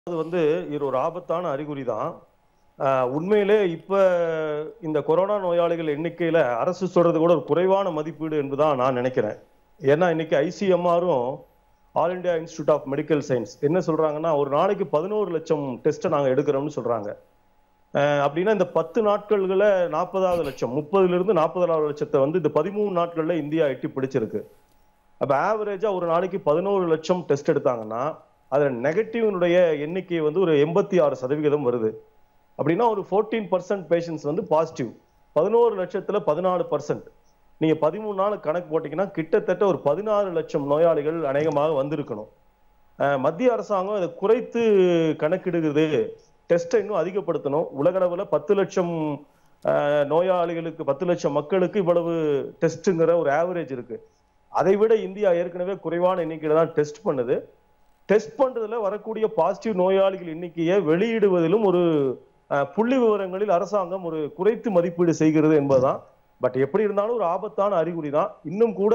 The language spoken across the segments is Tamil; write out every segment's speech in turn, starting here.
அது வந்து இது ஒரு ஆபத்தான அறிகுறி தான் உண்மையிலே இப்ப இந்த கொரோனா நோயாளிகள் எண்ணிக்கையில அரசு சொல்றது கூட ஒரு குறைவான மதிப்பீடு என்பதுதான் நான் நினைக்கிறேன் ஏன்னா இன்னைக்கு ஐசிஎம்ஆரும் all India institute of medical science என்ன சொல்றாங்கன்னா ஒரு நாளைக்கு பதினோரு லட்சம் டெஸ்ட்டை நாங்க எடுக்கிறோம்னு சொல்றாங்க அஹ் அப்படின்னா இந்த பத்து நாட்கள்ல நாற்பதாவது லட்சம் முப்பதுல இருந்து நாற்பதாவது லட்சத்தை வந்து இந்த பதிமூணு நாட்கள்ல இந்தியா எட்டி பிடிச்சிருக்கு அப்ப ஆவரேஜா ஒரு நாளைக்கு பதினோரு லட்சம் டெஸ்ட் எடுத்தாங்கன்னா அதுல நெகட்டிவ்னுடைய எண்ணிக்கை வந்து ஒரு எண்பத்தி ஆறு சதவிகிதம் வருது அப்படின்னா ஒரு ஃபோர்டீன் பர்சன்ட் பேஷண்ட்ஸ் வந்து பாசிட்டிவ் பதினோரு லட்சத்துல பதினாலு பர்சன்ட் நீங்க பதிமூணு நாள் கணக்கு போட்டீங்கன்னா கிட்டத்தட்ட ஒரு பதினாறு லட்சம் நோயாளிகள் அநேகமாக வந்திருக்கணும் அஹ் மத்திய அரசாங்கம் இதை குறைத்து கணக்கிடுகிறது டெஸ்ட்டை இன்னும் அதிகப்படுத்தணும் உலகளவுல பத்து லட்சம் அஹ், நோயாளிகளுக்கு பத்து லட்சம் மக்களுக்கு இவ்வளவு டெஸ்ட்டுங்கிற ஒரு ஆவரேஜ் இருக்கு அதை விட இந்தியா ஏற்கனவே குறைவான எண்ணிக்கையில தான் டெஸ்ட் பண்ணுது டெஸ்ட் பண்றதுல வரக்கூடிய பாசிட்டிவ் நோயாளிகள் எண்ணிக்கையை வெளியிடுவதிலும் ஒரு அஹ், புள்ளி விவரங்களில் அரசாங்கம் ஒரு குறைத்து மதிப்பீடு செய்கிறது என்பதுதான் பட் எப்படி இருந்தாலும் ஒரு ஆபத்தான அறிகுறி தான் இன்னும் கூட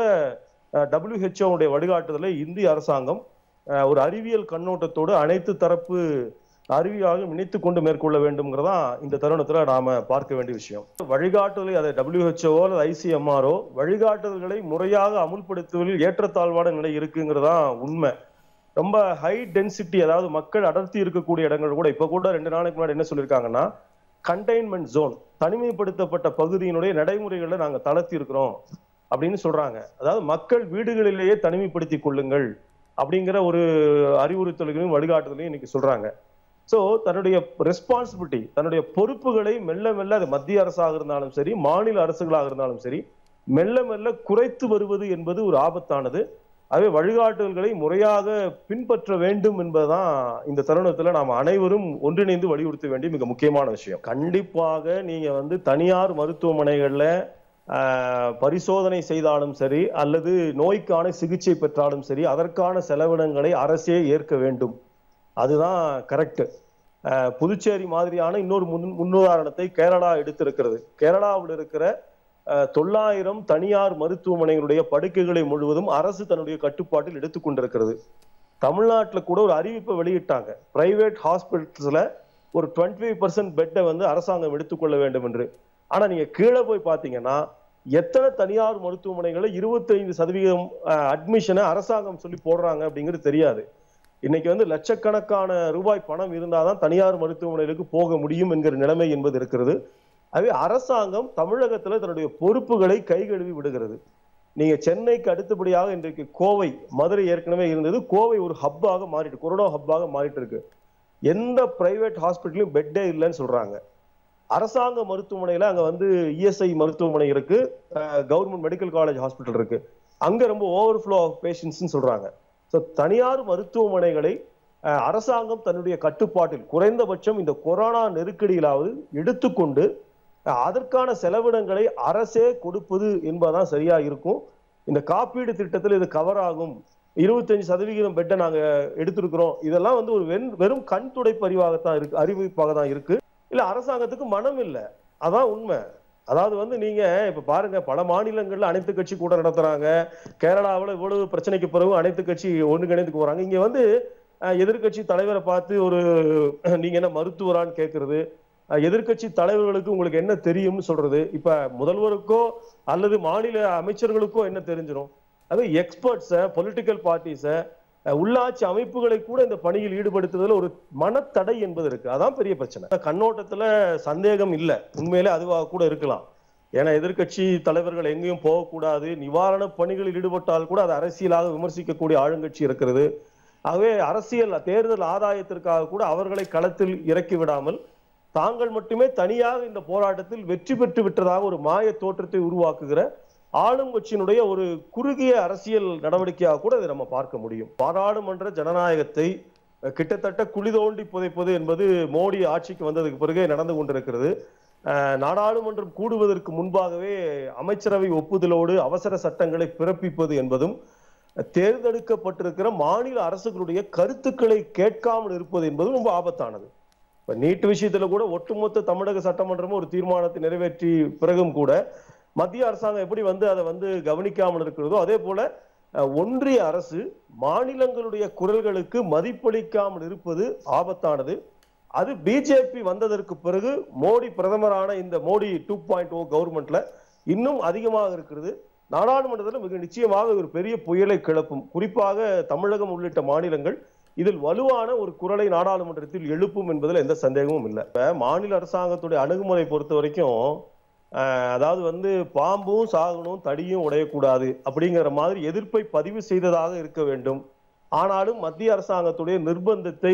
WHO உடைய வழிகாட்டுதலை இந்திய அரசாங்கம் அஹ், ஒரு அறிவியல் கண்ணோட்டத்தோடு அனைத்து தரப்பு அறிவியாக இணைத்து கொண்டு மேற்கொள்ள வேண்டும்ங்கிறதா இந்த தருணத்துல நாம பார்க்க வேண்டிய விஷயம் வழிகாட்டுதலை அதை WHO அல்லது ஐசிஎம்ஆரோ வழிகாட்டுதல்களை முறையாக அமுல்படுத்துவதில் ஏற்றத்தாழ்வான நிலை இருக்குங்கிறதா உண்மை ரொம்ப ஹை டென்சிட்டி அதாவது மக்கள் அடர்த்தி இருக்கக்கூடிய இடங்கள் கூட இப்ப கூட ரெண்டு நாளைக்கு முன்னாடி என்ன சொல்லியிருக்காங்கன்னா கண்டெய்ன்மெண்ட் ஜோன் தனிமைப்படுத்தப்பட்ட பகுதியினுடைய நடைமுறைகளை நாங்க தளர்த்தி இருக்கிறோம் அப்படின்னு சொல்றாங்க அதாவது மக்கள் வீடுகளிலேயே தனிமைப்படுத்திக் கொள்ளுங்கள் அப்படிங்கிற ஒரு அறிவுறுத்தல்களையும் வழிகாட்டுதலையும் இன்னைக்கு சொல்றாங்க சோ தன்னுடைய ரெஸ்பான்சிபிலிட்டி தன்னுடைய பொறுப்புகளை மெல்ல மெல்ல அது மத்திய அரசாக இருந்தாலும் சரி மாநில அரசுகளாக இருந்தாலும் சரி மெல்ல மெல்ல குறைத்து வருவது என்பது ஒரு ஆபத்தானது ஆகவே வழிகாட்டுதல்களை முறையாக பின்பற்ற வேண்டும் என்பதுதான் இந்த தருணத்துல நாம் அனைவரும் ஒன்றிணைந்து வலியுறுத்த வேண்டிய மிக முக்கியமான விஷயம் கண்டிப்பாக நீங்க வந்து தனியார் மருத்துவமனைகள்ல ஆஹ், பரிசோதனை செய்தாலும் சரி அல்லது நோய்க்கான சிகிச்சை பெற்றாலும் சரி அதற்கான செலவினங்களை அரசே ஏற்க வேண்டும் அதுதான் கரெக்ட் புதுச்சேரி மாதிரியான இன்னொரு முன் முன்னுதாரணத்தை கேரளா எடுத்திருக்கிறது கேரளாவில் இருக்கிற அஹ், தொள்ளாயிரம் தனியார் மருத்துவமனைகளுடைய படுக்கைகளை முழுவதும் அரசு தன்னுடைய கட்டுப்பாட்டில் எடுத்துக்கொண்டிருக்கிறது தமிழ்நாட்டுல கூட ஒரு அறிவிப்பை வெளியிட்டாங்க பிரைவேட் ஹாஸ்பிட்டல்ஸ்ல ஒரு டுவெண்ட்டி ஃபைவ் பர்சன்ட் பெட்டை வந்து அரசாங்கம் எடுத்துக்கொள்ள வேண்டும் என்று ஆனா நீங்க கீழே போய் பாத்தீங்கன்னா எத்தனை தனியார் மருத்துவமனைகளை இருபத்தைந்து சதவீதம் அட்மிஷனை அரசாங்கம் சொல்லி போடுறாங்க அப்படிங்கிறது தெரியாது இன்னைக்கு வந்து லட்சக்கணக்கான ரூபாய் பணம் இருந்தாதான் தனியார் மருத்துவமனைகளுக்கு போக முடியும் என்கிற நிலைமை என்பது இருக்கிறது ஆகவே அரசாங்கம் தமிழகத்துல தன்னுடைய பொறுப்புகளை கைகழுவி விடுகிறது நீங்க சென்னைக்கு அடுத்தபடியாக இன்றைக்கு கோவை மதுரை ஏற்கனவே இருந்தது கோவை ஒரு ஹப்பாக மாறிட்டு கொரோனா ஹப்பாக மாறிட்டு இருக்கு எந்த பிரைவேட் ஹாஸ்பிட்டலும் பெட்டே இல்லைன்னு சொல்றாங்க அரசாங்க மருத்துவமனையில அங்க வந்து இஎஸ்ஐ மருத்துவமனை இருக்கு கவர்மெண்ட் மெடிக்கல் காலேஜ் ஹாஸ்பிட்டல் இருக்கு அங்க ரொம்ப ஓவர்ஃப்ளோ ஆஃப் பேஷண்ட்ஸ்னு சொல்றாங்க ஸோ தனியார் மருத்துவமனைகளை அஹ், அரசாங்கம் தன்னுடைய கட்டுப்பாட்டில் குறைந்தபட்சம் இந்த கொரோனா நெருக்கடியிலாவது எடுத்துக்கொண்டு அஹ், அதற்கான செலவினங்களை அரசே கொடுப்பது என்பதுதான் சரியா இருக்கும் இந்த காப்பீடு திட்டத்தில் இது கவர் ஆகும் இருபத்தஞ்சு சதவிகிதம் பெட்டை நாங்க எடுத்திருக்கிறோம் இதெல்லாம் வந்து ஒரு வெறும் வெறும் கண் துடைப்பு அறிவாகத்தான் இருக்கு அறிவிப்பாக தான் இருக்கு இல்ல அரசாங்கத்துக்கு மனம் இல்ல அதான் உண்மை அதாவது வந்து நீங்க இப்ப பாருங்க பல மாநிலங்கள்ல அனைத்து கட்சி கூட நடத்துறாங்க கேரளாவுல இவ்வளவு பிரச்சனைக்கு பிறகு அனைத்து கட்சி ஒன்றுங்கிணைந்து போறாங்க இங்க வந்து அஹ், எதிர்க்கட்சி தலைவரை பார்த்து ஒரு நீங்க என்ன மருத்துவரான்னு கேட்கறது அஹ், எதிர்க்கட்சி தலைவர்களுக்கு உங்களுக்கு என்ன தெரியும்னு சொல்றது இப்ப முதல்வருக்கோ அல்லது மாநில அமைச்சர்களுக்கோ என்ன தெரிஞ்சிடும் அது எக்ஸ்பர்ட்ஸை பொலிட்டிக்கல் பார்ட்டிஸை உள்ளாட்சி அமைப்புகளை கூட இந்த பணியில் ஈடுபடுத்துவதில் ஒரு மனத்தடை என்பது இருக்கு அதான் பெரிய பிரச்சனை இந்த கண்ணோட்டத்துல சந்தேகம் இல்லை உண்மையிலே அதுவாக கூட இருக்கலாம் ஏன்னா எதிர்க்கட்சி தலைவர்கள் எங்கேயும் போகக்கூடாது நிவாரண பணிகளில் ஈடுபட்டால் கூட அதை அரசியலாக விமர்சிக்கக்கூடிய ஆளுங்கட்சி இருக்கிறது ஆகவே அரசியல் தேர்தல் ஆதாயத்திற்காக கூட அவர்களை களத்தில் இறக்கி விடாமல் தாங்கள் மட்டுமே தனியாக இந்த போராட்டத்தில் வெற்றி பெற்று விட்டதாக ஒரு மாய தோற்றத்தை உருவாக்குகிற ஆளும் கட்சியினுடைய ஒரு குறுகிய அரசியல் நடவடிக்கையாக கூட இதை நம்ம பார்க்க முடியும் பாராளுமன்ற ஜனநாயகத்தை அஹ், கிட்டத்தட்ட குழி தோண்டி புதைப்பது என்பது மோடி ஆட்சிக்கு வந்ததுக்கு பிறகே நடந்து கொண்டிருக்கிறது அஹ், நாடாளுமன்றம் கூடுவதற்கு முன்பாகவே அமைச்சரவை ஒப்புதலோடு அவசர சட்டங்களை பிறப்பிப்பது என்பதும் தேர்ந்தெடுக்கப்பட்டிருக்கிற மாநில அரசுகளுடைய கருத்துக்களை கேட்காமல் இருப்பது என்பதும் ரொம்ப ஆபத்தானது இப்ப நீட் விஷயத்துல கூட ஒட்டுமொத்த தமிழக சட்டமன்றமும் ஒரு தீர்மானத்தை நிறைவேற்றி பிறகும் கூட மத்திய அரசாங்கம் எப்படி வந்து அதை வந்து கவனிக்காமல் இருக்கிறதோ அதே போல அஹ், ஒன்றிய அரசு மாநிலங்களுடைய குரல்களுக்கு மதிப்பளிக்காமல் இருப்பது ஆபத்தானது அது பிஜேபி வந்ததற்கு பிறகு மோடி பிரதமரான இந்த மோடி டூ பாயிண்ட் ஓ கவர்மெண்ட்ல இன்னும் அதிகமாக இருக்கிறது நாடாளுமன்றத்தில் மிக நிச்சயமாக ஒரு பெரிய புயலை கிளப்பும் குறிப்பாக தமிழகம் உள்ளிட்ட மாநிலங்கள் இதில் வலுவான ஒரு குரலை நாடாளுமன்றத்தில் எழுப்பும் என்பதில் எந்த சந்தேகமும் இல்லை இப்ப மாநில அரசாங்கத்துடைய அணுகுமுறை பொறுத்த வரைக்கும் அஹ், அதாவது வந்து பாம்பும் சாகணும் தடியும் உடையக்கூடாது அப்படிங்கிற மாதிரி எதிர்ப்பை பதிவு செய்ததாக இருக்க வேண்டும் ஆனாலும் மத்திய அரசாங்கத்துடைய நிர்பந்தத்தை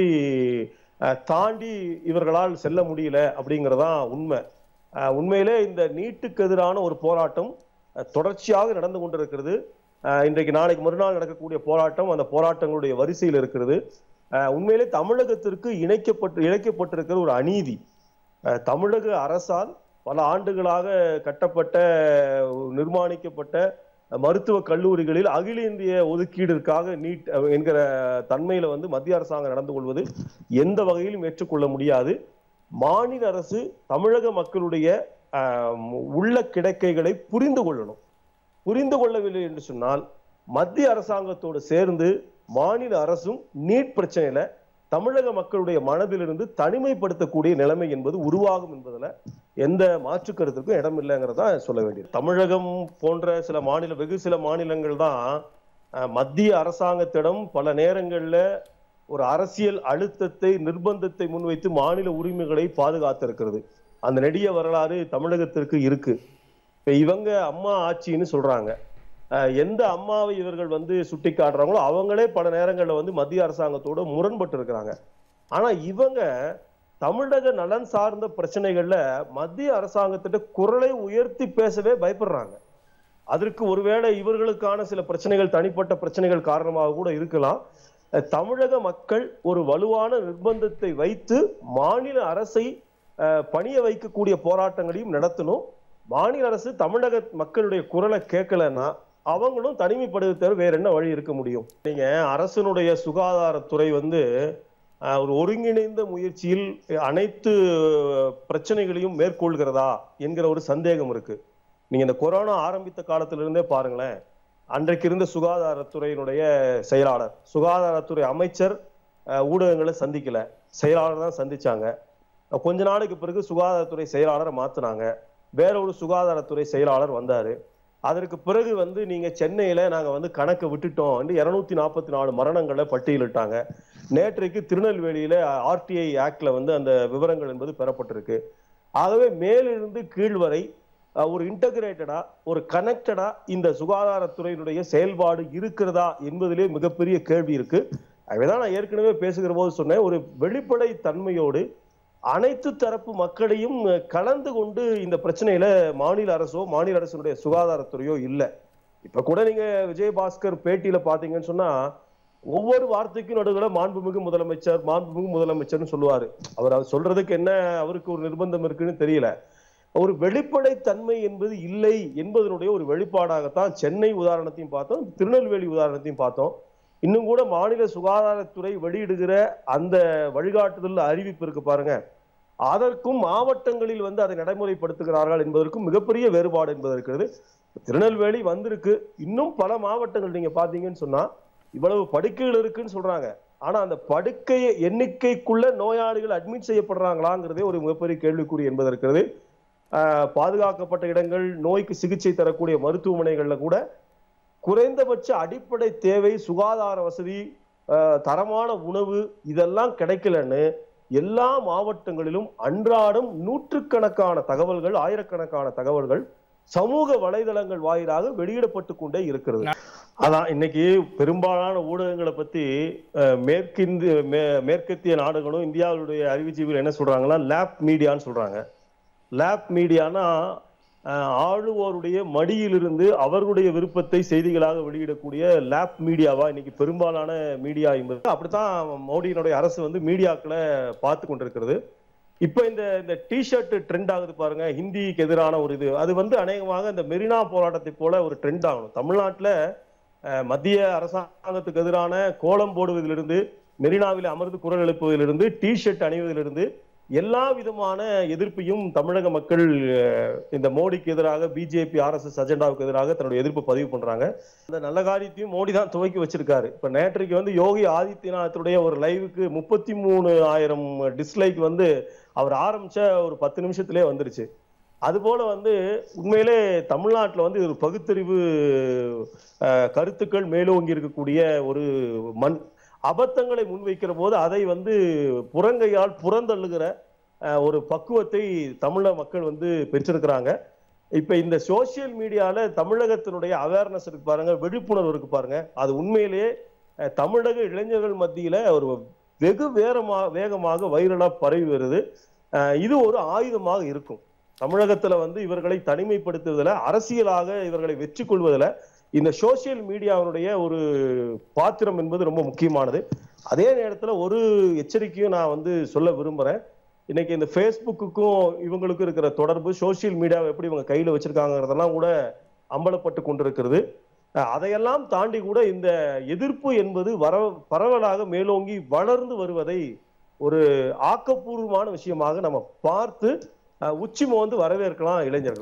அஹ், தாண்டி இவர்களால் செல்ல முடியல அப்படிங்கறதான் உண்மை அஹ், உண்மையிலே இந்த நீட்டுக்கு எதிரான ஒரு போராட்டம் அஹ், தொடர்ச்சியாக நடந்து கொண்டிருக்கிறது அஹ், இன்றைக்கு நாளைக்கு மறுநாள் நடக்கக்கூடிய போராட்டம் அந்த போராட்டங்களுடைய வரிசையில் இருக்கிறது அஹ், உண்மையிலே தமிழகத்திற்கு இணைக்கப்பட்டு இழைக்கப்பட்டிருக்கிற ஒரு அநீதி அஹ், தமிழக அரசால் பல ஆண்டுகளாக கட்டப்பட்ட நிர்மாணிக்கப்பட்ட மருத்துவ கல்லூரிகளில் அகில இந்திய ஒதுக்கீடிற்காக நீட் என்கிற தன்மையில வந்து மத்திய அரசாங்கம் நடந்து கொள்வது எந்த வகையிலும் ஏற்றுக்கொள்ள முடியாது மாநில அரசு தமிழக மக்களுடைய ஆஹ், உள்ள கிடக்கைகளை புரிந்து கொள்ளணும் புரிந்து கொள்ளவில்லை என்று சொன்னால் மத்திய அரசாங்கத்தோடு சேர்ந்து மாநில அரசும் நீட் பிரச்சனையில தமிழக மக்களுடைய மனதிலிருந்து தனிமைப்படுத்தக்கூடிய நிலைமை என்பது உருவாகும் என்பதுல எந்த மாற்று கருத்துக்கும் இடம் இல்லைங்கிறதா சொல்ல வேண்டியது தமிழகம் போன்ற சில மாநில வெகு சில மாநிலங்கள் தான் அஹ், மத்திய அரசாங்கத்திடம் பல நேரங்கள்ல ஒரு அரசியல் அழுத்தத்தை நிர்பந்தத்தை முன்வைத்து மாநில உரிமைகளை பாதுகாத்திருக்கிறது அந்த நெடிய வரலாறு தமிழகத்திற்கு இருக்கு இப்ப இவங்க அம்மா ஆட்சின்னு சொல்றாங்க அஹ், எந்த அம்மாவை இவர்கள் வந்து சுட்டி காட்டுறாங்களோ அவங்களே பல நேரங்கள்ல வந்து மத்திய அரசாங்கத்தோட முரண்பட்டு இருக்கிறாங்க ஆனா இவங்க தமிழக நலன் சார்ந்த பிரச்சனைகள்ல மத்திய அரசாங்கத்திட்ட குரலை உயர்த்தி பேசவே பயப்படுறாங்க அதற்கு ஒருவேளை இவர்களுக்கான சில பிரச்சனைகள் தனிப்பட்ட பிரச்சனைகள் காரணமாக கூட இருக்கலாம் அஹ் தமிழக மக்கள் ஒரு வலுவான நிர்பந்தத்தை வைத்து மாநில அரசை அஹ், பணிய வைக்கக்கூடிய போராட்டங்களையும் நடத்தணும் மாநில அரசு தமிழக மக்களுடைய குரலை கேட்கலன்னா அவங்களும் தனிமைப்படுத்த தவிர வேற என்ன வழி இருக்க முடியும் நீங்க அரசனுடைய சுகாதாரத்துறை வந்து அஹ், ஒரு ஒருங்கிணைந்த முயற்சியில் அனைத்து பிரச்சனைகளையும் மேற்கொள்கிறதா என்கிற ஒரு சந்தேகம் இருக்கு நீங்க இந்த கொரோனா ஆரம்பித்த காலத்திலிருந்தே பாருங்களேன் அன்றைக்கு இருந்த சுகாதாரத்துறையினுடைய செயலாளர் சுகாதாரத்துறை அமைச்சர் அஹ், ஊடகங்களை சந்திக்கல செயலாளர் தான் சந்திச்சாங்க அஹ், கொஞ்ச நாளைக்கு பிறகு சுகாதாரத்துறை செயலாளரை மாத்துனாங்க வேற ஒரு சுகாதாரத்துறை செயலாளர் வந்தாரு அதற்கு பிறகு வந்து நீங்க சென்னையில நாங்க வந்து கணக்கு விட்டுட்டோம் இருநூத்தி நாற்பத்தி நாலு மரணங்களை பட்டியலிட்டாங்க நேற்றைக்கு திருநெல்வேலியில ஆர்டிஐ ஆக்ட்ல வந்து அந்த விவரங்கள் என்பது பெறப்பட்டிருக்கு ஆகவே மேலிருந்து கீழ் வரை அஹ், ஒரு இன்டகிரேட்டடா ஒரு கனெக்டடா இந்த சுகாதாரத்துறையினுடைய செயல்பாடு இருக்கிறதா என்பதிலே மிகப்பெரிய கேள்வி இருக்கு அதுதான் நான் ஏற்கனவே பேசுகிற போது சொன்னேன் ஒரு வெளிப்படை தன்மையோடு அனைத்து தரப்பு மக்களையும் அஹ், கலந்து கொண்டு இந்த பிரச்சனையில மாநில அரசோ மாநில அரசினுடைய சுகாதாரத்துறையோ இல்லை இப்ப கூட நீங்க விஜயபாஸ்கர் பேட்டியில பாத்தீங்கன்னு சொன்னா ஒவ்வொரு வார்த்தைக்கும் நடுவில் மாண்புமிகு முதலமைச்சர் மாண்புமிகு முதலமைச்சர்னு சொல்லுவாரு அவர் அவர் சொல்றதுக்கு என்ன அவருக்கு ஒரு நிர்பந்தம் இருக்குன்னு தெரியல ஒரு வெளிப்படை தன்மை என்பது இல்லை என்பதனுடைய ஒரு வெளிப்பாடாகத்தான் சென்னை உதாரணத்தையும் பார்த்தோம் திருநெல்வேலி உதாரணத்தையும் பார்த்தோம் இன்னும் கூட மாநில சுகாதாரத்துறை வெளியிடுகிற அந்த வழிகாட்டுதல் அறிவிப்பு இருக்கு பாருங்க அதற்கும் மாவட்டங்களில் வந்து அதை நடைமுறைப்படுத்துகிறார்கள் என்பதற்கும் மிகப்பெரிய வேறுபாடு என்பது இருக்கிறது திருநெல்வேலி வந்திருக்கு இன்னும் பல மாவட்டங்கள் நீங்க பாத்தீங்கன்னு சொன்னா இவ்வளவு படுக்கைகள் இருக்குன்னு சொல்றாங்க ஆனா அந்த படுக்கை எண்ணிக்கைக்குள்ள நோயாளிகள் அட்மிட் செய்யப்படுறாங்களாங்கிறதே ஒரு மிகப்பெரிய கேள்விக்குறி என்பது இருக்கிறது ஆஹ் பாதுகாக்கப்பட்ட இடங்கள் நோய்க்கு சிகிச்சை தரக்கூடிய மருத்துவமனைகள்ல கூட குறைந்தபட்ச அடிப்படை தேவை சுகாதார வசதி ஆஹ் தரமான உணவு இதெல்லாம் கிடைக்கலன்னு எல்லா மாவட்டங்களிலும் அன்றாடம் நூற்றுக்கணக்கான தகவல்கள் ஆயிரக்கணக்கான தகவல்கள் சமூக வலைதளங்கள் வாயிலாக வெளியிடப்பட்டு கொண்டே இருக்கிறது அதான் இன்னைக்கு பெரும்பாலான ஊடகங்களை பத்தி அஹ், மேற்கிந்திய மே- மேற்கத்திய நாடுகளும் இந்தியாவுடைய அறிவுஜீவிகள் என்ன சொல்றாங்கன்னா லேப் மீடியான்னு சொல்றாங்க லேப் மீடியானா அஹ், ஆளுவோருடைய மடியிலிருந்து அவர்களுடைய விருப்பத்தை செய்திகளாக வெளியிடக்கூடிய லேப் மீடியாவா இன்னைக்கு பெரும்பாலான மீடியா என்பது அப்படித்தான் மோடியினுடைய அரசு வந்து மீடியாக்களை பார்த்து கொண்டிருக்கிறது இப்ப இந்த இந்த டிஷர்ட் ட்ரெண்ட் ஆகுது பாருங்க ஹிந்திக்கு எதிரான ஒரு இது அது வந்து அநேகமாக இந்த மெரினா போராட்டத்தை போல ஒரு ட்ரெண்ட் ஆகணும் தமிழ்நாட்டுல அஹ், மத்திய அரசாங்கத்துக்கு எதிரான கோலம் போடுவதிலிருந்து மெரினாவில் அமர்ந்து குரல் எழுப்புவதிலிருந்து டிஷர்ட் அணிவதிலிருந்து எல்லா விதமான எதிர்ப்பையும் தமிழக மக்கள் அஹ், இந்த மோடிக்கு எதிராக பிஜேபி ஆர்எஸ்எஸ் அஜெண்டாவுக்கு எதிராக தன்னுடைய எதிர்ப்பு பதிவு பண்றாங்க அந்த நல்ல காரியத்தையும் மோடி தான் துவக்கி வச்சிருக்காரு இப்ப நேற்றைக்கு வந்து யோகி ஆதித்யநாத்துடைய ஒரு லைவுக்கு முப்பத்தி மூணு ஆயிரம் டிஸ்லைக் வந்து அவர் ஆரம்பிச்ச ஒரு பத்து நிமிஷத்திலே வந்துருச்சு அதுபோல வந்து உண்மையிலே தமிழ்நாட்டுல வந்து ஒரு பகுத்தறிவு அஹ், கருத்துக்கள் மேலோங்கி இருக்கக்கூடிய ஒரு மண் அபத்தங்களை முன்வைக்கிற போது அதை வந்து புறங்கையால் புறந்தள்ளுகிற அஹ், ஒரு பக்குவத்தை தமிழக மக்கள் வந்து பெற்றிருக்கிறாங்க இப்ப இந்த சோசியல் மீடியால தமிழகத்தினுடைய அவேர்னஸ் இருக்கு பாருங்க விழிப்புணர்வு இருக்கு பாருங்க அது உண்மையிலேயே அஹ், தமிழக இளைஞர்கள் மத்தியில ஒரு வெகு வேகமாக வேகமாக வைரலா பரவி வருது அஹ், இது ஒரு ஆயுதமாக இருக்கும் தமிழகத்துல வந்து இவர்களை தனிமைப்படுத்துவதில் அரசியலாக இவர்களை வெற்றி கொள்வதில் இந்த சோசியல் மீடியாவுடைய ஒரு பாத்திரம் என்பது ரொம்ப முக்கியமானது அதே நேரத்துல ஒரு எச்சரிக்கையும் நான் வந்து சொல்ல விரும்புறேன் இன்னைக்கு இந்த ஃபேஸ்புக்குக்கும் இவங்களுக்கும் இருக்கிற தொடர்பு சோசியல் மீடியாவை எப்படி இவங்க கையில வச்சிருக்காங்கிறதெல்லாம் கூட அம்பலப்பட்டு கொண்டிருக்கிறது அஹ் அதையெல்லாம் தாண்டி கூட இந்த எதிர்ப்பு என்பது வர பரவலாக மேலோங்கி வளர்ந்து வருவதை ஒரு ஆக்கப்பூர்வமான விஷயமாக நம்ம பார்த்து அஹ் உச்சி மோந்து வரவேற்கலாம் இளைஞர்கள்